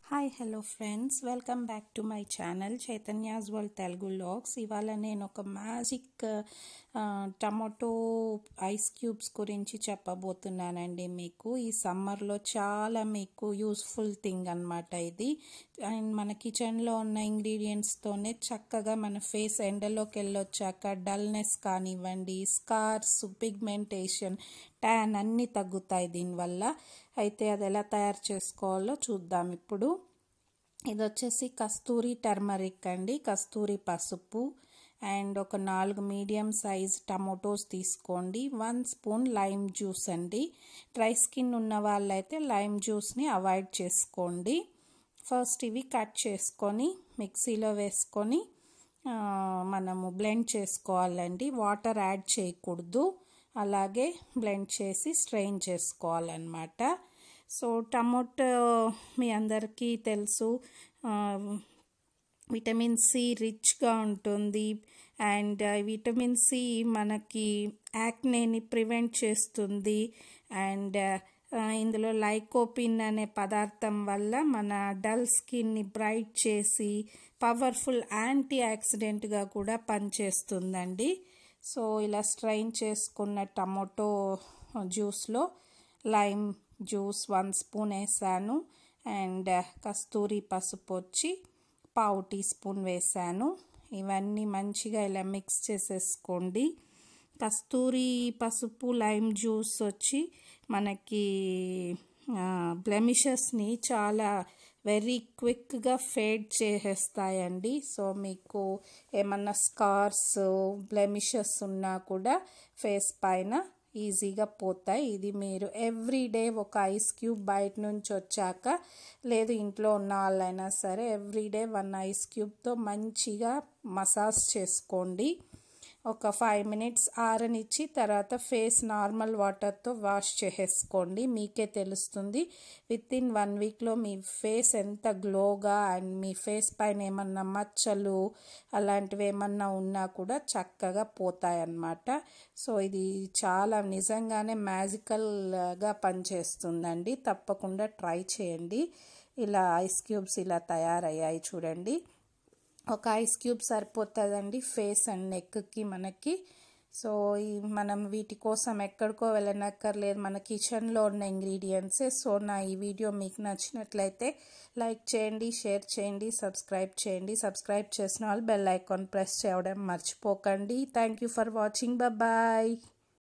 hi hello friends welcome back to my channel Chaitanya's world Telugu logs ఇవాళ నేను ఒక magic tomato ice cubes గురించి చెప్పబోతున్నానండి మీకు ఈ సమ్మర్లో చాలా మీకు యూస్ఫుల్ థింగ్ అనమాట ఇది అండ్ మన కిచెన్లో ఉన్న ఇంగ్రీడియంట్స్తోనే చక్కగా మన ఫేస్ ఎండలోకి వెళ్ళొచ్చాక డల్నెస్ కానివ్వండి స్కార్స్ పిగ్మెంటేషన్ ట్యాన్ అన్నీ తగ్గుతాయి దీనివల్ల అయితే అది ఎలా తయారు చేసుకోవాలో చూద్దాం ఇప్పుడు ఇది వచ్చేసి కస్తూరి టర్మరిక్ అండి కస్తూరి పసుపు అండ్ ఒక నాలుగు మీడియం సైజ్ టమోటోస్ తీసుకోండి వన్ స్పూన్ లైమ్ జ్యూస్ అండి డ్రై స్కిన్ ఉన్న వాళ్ళైతే లైమ్ జ్యూస్ని అవాయిడ్ చేసుకోండి ఫస్ట్ ఇవి కట్ చేసుకొని మిక్సీలో వేసుకొని మనము బ్లెండ్ చేసుకోవాలండి వాటర్ యాడ్ చేయకూడదు అలాగే బ్లెండ్ చేసి స్ట్రెయిన్ చేసుకోవాలన్నమాట సో టమోటో మీ అందరికీ తెలుసు విటమిన్ సి రిచ్గా ఉంటుంది అండ్ విటమిన్ సి మనకి యాక్నేని ప్రివెంట్ చేస్తుంది అండ్ ఇందులో లైకోపిన్ అనే పదార్థం వల్ల మన డల్ స్కిన్ని బ్రైట్ చేసి పవర్ఫుల్ యాంటీ ఆక్సిడెంట్గా కూడా పనిచేస్తుందండి సో ఇలా స్ట్రైన్ చేసుకున్న టమోటో జ్యూస్లో లైమ్ జ్యూస్ వన్ స్పూన్ వేసాను అండ్ కస్తూరి పసుపు వచ్చి పావు టీ స్పూన్ వేసాను ఇవన్నీ మంచిగా ఇలా మిక్స్ చేసేసుకోండి కస్తూరి పసుపు లైమ్ జ్యూస్ వచ్చి మనకి బ్లెమిషెస్ని చాలా వెరీ క్విక్గా ఫేడ్ చేసేస్తాయండి సో మీకు ఏమన్నా స్కార్స్ బ్లెమిషెస్ ఉన్నా కూడా ఫేస్ పైన ఈజీగా పోతాయి ఇది మీరు ఎవ్రీ డే ఒక ఐస్ క్యూబ్ బయట నుంచి వచ్చాక లేదు ఇంట్లో ఉన్న వాళ్ళైనా సరే ఎవ్రీ డే వన్ ఐస్ క్యూబ్తో మంచిగా మసాజ్ చేసుకోండి ఒక ఫైవ్ మినిట్స్ ఆరనిచ్చి తర్వాత ఫేస్ నార్మల్ వాటర్తో వాష్ చేసేసుకోండి మీకే తెలుస్తుంది విత్ ఇన్ వన్ వీక్లో మీ ఫేస్ ఎంత గ్లోగా అండ్ మీ ఫేస్ పైన ఏమన్నా మచ్చలు అలాంటివి ఏమన్నా ఉన్నా కూడా చక్కగా పోతాయన్నమాట సో ఇది చాలా నిజంగానే మ్యాజికల్గా పనిచేస్తుందండి తప్పకుండా ట్రై చేయండి ఇలా ఐస్ క్యూబ్స్ ఇలా తయారయ్యాయి చూడండి ఒక ఐస్ క్యూబ్ సరిపోతుందండి ఫేస్ అండ్ నెక్కి మనకి సో ఈ మనం వీటి కోసం ఎక్కడికో వెళ్ళనక్కర్లేదు మన కిచెన్లో ఉన్న ఇంగ్రీడియంట్సే సో నా ఈ వీడియో మీకు నచ్చినట్లయితే లైక్ చేయండి షేర్ చేయండి సబ్స్క్రైబ్ చేయండి సబ్స్క్రైబ్ చేసిన వాళ్ళు బెల్ ఐకాన్ ప్రెస్ చేయడం మర్చిపోకండి thank you for watching bye